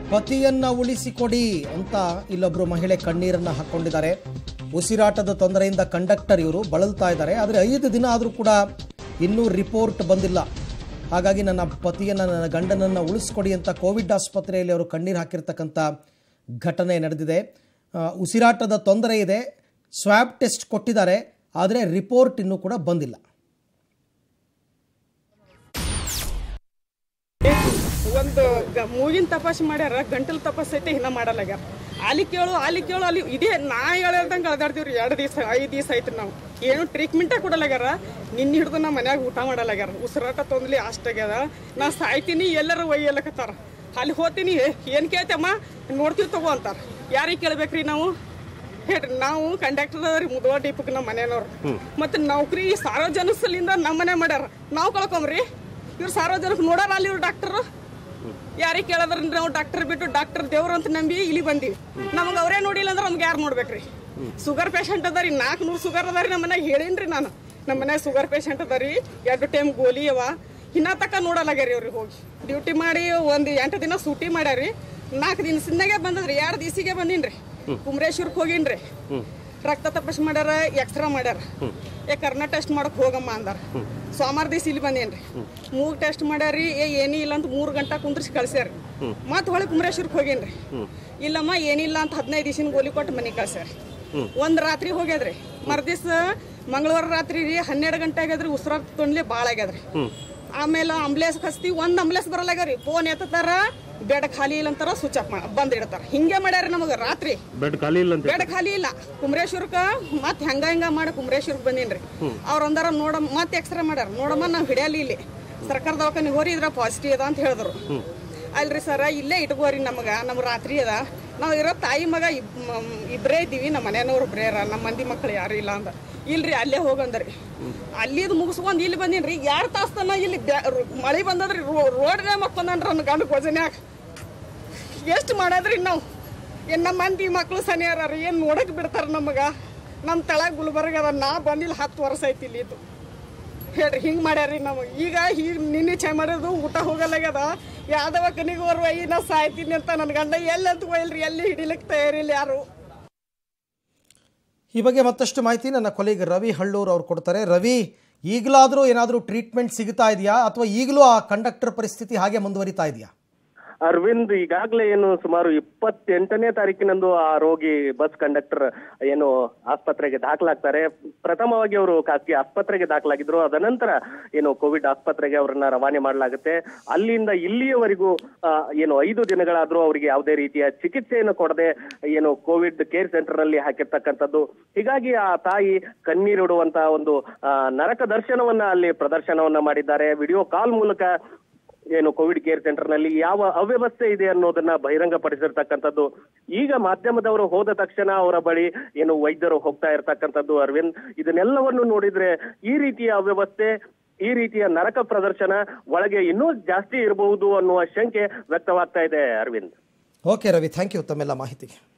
ಪತಿಯನ್ನ ಉಳಿಸಿಕೊಡಿ ಅಂತ ಇಲ್ಲೊಬ್ರು ಮಹಿಳೆ ಕಣ್ಣೀರನ್ನ ಹಾಕೊಂಡಿದ್ದಾರೆ ಉಸಿರಾಟದ ತೊಂದರೆಯಿಂದ ಕಂಡಕ್ಟರ್ ಇವರು ಬಳಲ್ತಾ ಇದ್ದಾರೆ ಆದರೆ ಐದು ದಿನ ಆದರೂ ಕೂಡ ಇನ್ನೂ ರಿಪೋರ್ಟ್ ಬಂದಿಲ್ಲ ಹಾಗಾಗಿ ನನ್ನ ಪತಿಯನ್ನು ನನ್ನ ಗಂಡನನ್ನು ಉಳಿಸ್ಕೊಡಿ ಅಂತ ಕೋವಿಡ್ ಆಸ್ಪತ್ರೆಯಲ್ಲಿ ಅವರು ಕಣ್ಣೀರು ಹಾಕಿರ್ತಕ್ಕಂಥ ಘಟನೆ ನಡೆದಿದೆ ಆ, ಉಸಿರಾಟದ ತೊಂದರೆ ಇದೆ ಸ್ವ್ಯಾಬ್ ಟೆಸ್ಟ್ ಕೊಟ್ಟಿದ್ದಾರೆ ಆದರೆ ರಿಪೋರ್ಟ್ ಇನ್ನೂ ಕೂಡ ಬಂದಿಲ್ಲ ಒಂದು ಗ- ಮೂಗಿನ ತಪಾಸ್ ಮಾಡ್ಯಾರ ಗಂಟಲು ತಪಾಸ್ ಐತೆ ಇನ್ನ ಮಾಡಲ್ಲಾಗ್ಯಾರ ಅಲ್ಲಿ ಕೇಳು ಅಲ್ಲಿ ಕೇಳು ಅಲ್ಲಿ ಇದೇ ನಾ ಹೇಳ್ದಂಗೆ ಅಳ್ದಾಡ್ತೀವ್ರಿ ಎರಡು ದಿವಸ ಐದು ದಿವಸ ಆಯ್ತು ನಾವು ಏನು ಟ್ರೀಟ್ಮೆಂಟೇ ಕೊಡಲಾಗ್ಯಾರ ನಿನ್ನ ಹಿಡ್ದು ನಮ್ಮ ಮನ್ಯಾಗ ಊಟ ಮಾಡಲಾಗ್ಯಾರ ಉಸಿರಾಟ ತೊಂದ್ಲಿ ಅಷ್ಟಾಗ್ಯದ ನಾ ಸಾಯ್ತೀನಿ ಎಲ್ಲರೂ ಒಯ್ಯಲಕತ್ತಾರ ಅಲ್ಲಿ ಹೋಗ್ತೀನಿ ಏನು ಕೇಳ್ತಮ್ಮ ನೋಡ್ತೀವಿ ತಗೋ ಅಂತಾರ ಯಾರಿಗೆ ಕೇಳ್ಬೇಕ್ರಿ ನಾವು ಹೇಳ್ರಿ ನಾವು ಕಂಡಕ್ಟರ್ ಅದ್ರಿ ಮುದವಾ ಡಿಪಕ್ ನಮ್ಮ ಮನೆಯವ್ರು ಮತ್ತೆ ನೌಕರಿ ಸಾರ್ವಜನಿಕ ಸಲಿಂದ ನಮ್ಮ ಮನೆ ಮಾಡ್ಯಾರ ನಾವು ಕಳ್ಕೊಂಬ್ರಿ ಇವ್ರು ಸಾರ್ವಜನಿಕ ನೋಡಾರ ಅಲ್ಲಿ ಇವ್ರು ಡಾಕ್ಟರ್ ಯಾರಿಗೆ ಕೇಳದ್ರ ನಾವು ಡಾಕ್ಟರ್ ಬಿಟ್ಟು ಡಾಕ್ಟರ್ ದೇವ್ರು ಅಂತ ನಂಬಿ ಇಲ್ಲಿ ಬಂದೀವಿ ನಮಗೆ ಅವರೇ ನೋಡಿಲ್ಲ ಅಂದ್ರೆ ನಮ್ಗೆ ಯಾರು ನೋಡ್ಬೇಕ್ರಿ ಶುಗರ್ ಪೇಷಂಟ್ ಅದಾರಿ ನಾಲ್ಕುನೂರು ಶುಗರ್ ಅದಾರಿ ನಮ್ಮ ಮನ್ಯಾಗ ಹೇಳೀನ್ರಿ ನಾನು ನಮ್ಮ ಮನ್ಯಾಗ ಶುಗರ್ ಪೇಷಂಟ್ ಅದಾರಿ ಎರಡು ಟೈಮ್ ಗೋಲಿ ಅವ ಇನ್ನ ತಕ ನೋಡಲಾಗ್ಯಾರಿ ಅವ್ರಿಗೆ ಹೋಗಿ ಡ್ಯೂಟಿ ಮಾಡಿ ಒಂದು ಎಂಟು ದಿನ ಸೂಟಿ ಮಾಡ್ಯಾರಿ ನಾಲ್ಕು ದಿನಸಿಂದಾಗೆ ಬಂದದ್ರಿ ಎರಡು ದಿವಸಿಗೆ ಬಂದೀನ್ರಿ ಕುಮ್ರೇಶ್ವರ್ಗೆ ಹೋಗೀನ್ರಿ ರಕ್ತ ತಪಾಸ್ ಮಾಡ್ಯಾರ ಎಕ್ಸ್ರಾ ಮಾಡ್ಯಾರ ಏ ಕರ್ನ ಟೆಸ್ಟ್ ಮಾಡಕ್ ಹೋಗಮ್ಮ ಅಂದಾರ ಸೋಮವಾರ ದಿವಸ ಇಲ್ಲಿ ಬಂದೇನ್ರಿ ಮೂಗ್ ಟೆಸ್ಟ್ ಮಾಡ್ಯಾರಿ ಏ ಏನಿ ಇಲ್ಲ ಅಂತ ಮೂರು ಗಂಟೆ ಕುಂದ್ರಿಸಿ ಕಳ್ಸ್ಯಾರ ಮತ್ತೆ ಹೊಳೆ ಕುಮ್ರೇಶ್ವರ್ಗೆ ಹೋಗೇನ್ರಿ ಇಲ್ಲಮ್ಮ ಏನಿಲ್ಲ ಅಂತ ಹದಿನೈದು ದಿವಸಿನ ಗೋಲಿ ಕೊಟ್ಟು ಮನೆಗೆ ಕಳ್ಸ್ಯಾರ ಒಂದ್ ರಾತ್ರಿ ಹೋಗ್ಯದ್ರಿ ಮರ್ದಿವ್ಸ ಮಂಗಳವಾರ ರಾತ್ರಿ ರೀ ಹನ್ನೆರಡು ಗಂಟೆ ಆಗ್ಯದ್ರಿ ಉಸಿರಾಟ ತೊಂದ್ಲಿ ಭಾಳ ಆಗ್ಯದ್ರಿ ಆಮೇಲೆ ಅಂಬ್ಲೆನ್ಸ್ ಕಸ್ತಿ ಒಂದ್ ಅಂಬ್ಲೆನ್ಸ್ ಬರಲ್ಲಾಗ್ಯಾರಿ ಫೋನ್ ಎತ್ತಾರ ಬೆಡ್ ಖಾಲಿ ಇಲ್ಲ ಅಂತಾರ ಸ್ವಿಚ್ ಆಫ್ ಬಂದ್ ಇಡ್ತಾರ ಹಿಂಗೆ ಮಾಡ್ಯಾರ ನಮಗ ರಾತ್ರಿ ಬೆಡ್ ಖಾಲಿ ಇಲ್ಲ ಅಂತ ಬೆಡ್ ಖಾಲಿ ಇಲ್ಲ ಕುಮ್ರೇಶ್ವರಕ್ಕ ಮತ್ ಹೆಂಗ ಹೆಂಗ ಮಾಡಿ ಕುಮ್ರೇಶ್ವರ್ಕ್ ಬಂದೀನ್ರಿ ಅವ್ರ ಅಂದಾರ ನೋಡ ಮತ್ ಎಕ್ಸ್ರೇ ಮಾಡ್ಯಾರ ನೋಡಮ್ಮ ನಾವ್ ಹಿಡಿಯಲಿ ಇಲ್ಲಿ ಸರ್ಕಾರ ದವಾಖಾನಿಗೆ ಹೋರಿ ಇದ್ರ ಪಾಸಿಟಿವ್ ಅದ ಅಂತ ಹೇಳಿದ್ರು ಅಲ್ರಿ ಸರ ಇಲ್ಲೇ ಇಟ್ಕೋರಿ ನಮಗ ನಮ್ ರಾತ್ರಿ ಅದ ನಾವ್ ಇರೋ ತಾಯಿ ಮಗ ಇಬ್- ಮ್- ಇಬ್ರೇ ಇದ್ದೀವಿ ನಮ್ಮ ಮನೆಯವ್ರು ಒಬ್ರೇ ಅರ ನಮ್ಮ ಮಂದಿ ಮಕ್ಳು ಯಾರು ಇಲ್ಲ ಅಂದ ಇಲ್ರಿ ಅಲ್ಲೇ ಹೋಗಂದ್ರಿ ಅಲ್ಲಿದ್ ಮುಗಿಸ್ಕೊಂಡ್ ಇಲ್ಲಿ ಬಂದೀನ್ರಿ ಎರಡ್ ತಾಸ್ ತನ ಇಲ್ಲಿ ಬ್ಯಾ- ರೋ- ಮಳಿ ಬಂದದ್ರಿ ರೋಡ್ನೇ ಮಕ್ಕೊಂದನ್ರಿ ನನ್ನ ಗಂಡ ಭೋಜನ್ಯಾಗ ಎಷ್ಟು ಮಾಡದ್ರಿ ನಾವು ಏನ್ ನಮ್ಮ ಮಂದಿ ಮಕ್ಳು ಸನಿಯಾರ ಏನ್ ನೋಡಕ್ ಬಿಡ್ತಾರ ನಮಗ ನಮ್ಮ ತಳಗ ಗುಲ್ಬರ್ಗ ಅದ ನಾ ಬಂದಿಲ್ಲ ಹತ್ತು ವರ್ಷ ಐತಿ ಇಲ್ಲಿ ಇದು ಹೇಳ್ರಿ ಹಿಂಗ್ ಮಾಡ್ಯಾರಿ ನಮಗೆ ಈಗ ಹೀಗ್ ನಿನ್ನೆ ಚೈ ಮಾಡೋದು ಊಟ ಹೋಗಲ್ಲಾಗ್ಯದ ಯಾವ್ದವ ಕನಿಗೆ ಬರುವ ಈ ನಾ ಸಾಯ್ತೀನಿ ಅಂತ ನನ್ನ ಗಂಡ ಎಲ್ಲಂತ ಹೋಯ್ಲ್ರಿ ಎಲ್ಲಿ ಹಿಡಿಲಿಕ್ಕೆ ತಯಾರಿಲ್ಲ ಯಾರು ಈ ಬಗ್ಗೆ ಮತ್ತಷ್ಟು ಮಾಹಿತಿ ನನ್ನ ಕೊಲೀಗ್ ರವಿ ಹಳ್ಳೂರು ಅವ್ರು ಕೊಡ್ತಾರೆ ರವಿ ಈಗಲಾದರೂ ಏನಾದರೂ ಟ್ರೀಟ್ಮೆಂಟ್ ಸಿಗ್ತಾ ಇದೆಯಾ ಅಥವಾ ಈಗಲೂ ಆ ಕಂಡಕ್ಟರ್ ಪರಿಸ್ಥಿತಿ ಹಾಗೆ ಮುಂದುವರಿತಾ ಇದೆಯಾ ಅರವಿಂದ್ ಈಗಾಗಲೇ ಏನು ಸುಮಾರು ಇಪ್ಪತ್ತೆಂಟನೇ ತಾರೀಕಿನಂದು ಆ ರೋಗಿ ಬಸ್ ಕಂಡಕ್ಟರ್ ಏನು ಆಸ್ಪತ್ರೆಗೆ ದಾಖಲಾಗ್ತಾರೆ ಪ್ರಥಮವಾಗಿ ಅವರು ಖಾಸಗಿ ಆಸ್ಪತ್ರೆಗೆ ದಾಖಲಾಗಿದ್ರು ಅದನಂತರ ಏನು ಕೋವಿಡ್ ಆಸ್ಪತ್ರೆಗೆ ಅವರನ್ನ ರವಾನೆ ಮಾಡಲಾಗುತ್ತೆ ಅಲ್ಲಿಂದ ಇಲ್ಲಿಯವರೆಗೂ ಆ, ಏನು ಐದು ದಿನಗಳಾದ್ರೂ ಅವರಿಗೆ ಯಾವುದೇ ರೀತಿಯ ಚಿಕಿತ್ಸೆಯನ್ನು ಕೊಡದೆ ಏನು ಕೋವಿಡ್ ಕೇರ್ ಸೆಂಟರ್ ನಲ್ಲಿ ಹಾಕಿರ್ತಕ್ಕಂಥದ್ದು ಹೀಗಾಗಿ ಆ ತಾಯಿ ಕಣ್ಣೀರಿಡುವಂತಹ ಒಂದು ಆ, ನರಕ ದರ್ಶನವನ್ನ ಅಲ್ಲಿ ಪ್ರದರ್ಶನವನ್ನ ಮಾಡಿದ್ದಾರೆ ವಿಡಿಯೋ ಕಾಲ್ ಮೂಲಕ ಏನು ಕೋವಿಡ್ ಕೇರ್ ಸೆಂಟರ್ ನಲ್ಲಿ ಯಾವ ಅವ್ಯವಸ್ಥೆ ಇದೆ ಅನ್ನೋದನ್ನ ಬಹಿರಂಗಪಡಿಸಿರ್ತಕ್ಕಂಥದ್ದು ಈಗ ಮಾಧ್ಯಮದವರು ಹೋದ ತಕ್ಷಣ ಅವರ ಬಳಿ ಏನು ವೈದ್ಯರು ಹೋಗ್ತಾ ಇರ್ತಕ್ಕಂಥದ್ದು ಅರವಿಂದ್ ಇದನ್ನೆಲ್ಲವನ್ನು ನೋಡಿದ್ರೆ ಈ ರೀತಿಯ ಅವ್ಯವಸ್ಥೆ ಈ ರೀತಿಯ ನರಕ ಪ್ರದರ್ಶನ ಒಳಗೆ ಇನ್ನೂ ಜಾಸ್ತಿ ಇರಬಹುದು ಅನ್ನುವ ಶಂಕೆ ವ್ಯಕ್ತವಾಗ್ತಾ ಇದೆ Arvind okay Ravi thank you ತಮ್ಮೆಲ್ಲ ಮಾಹಿತಿಗೆ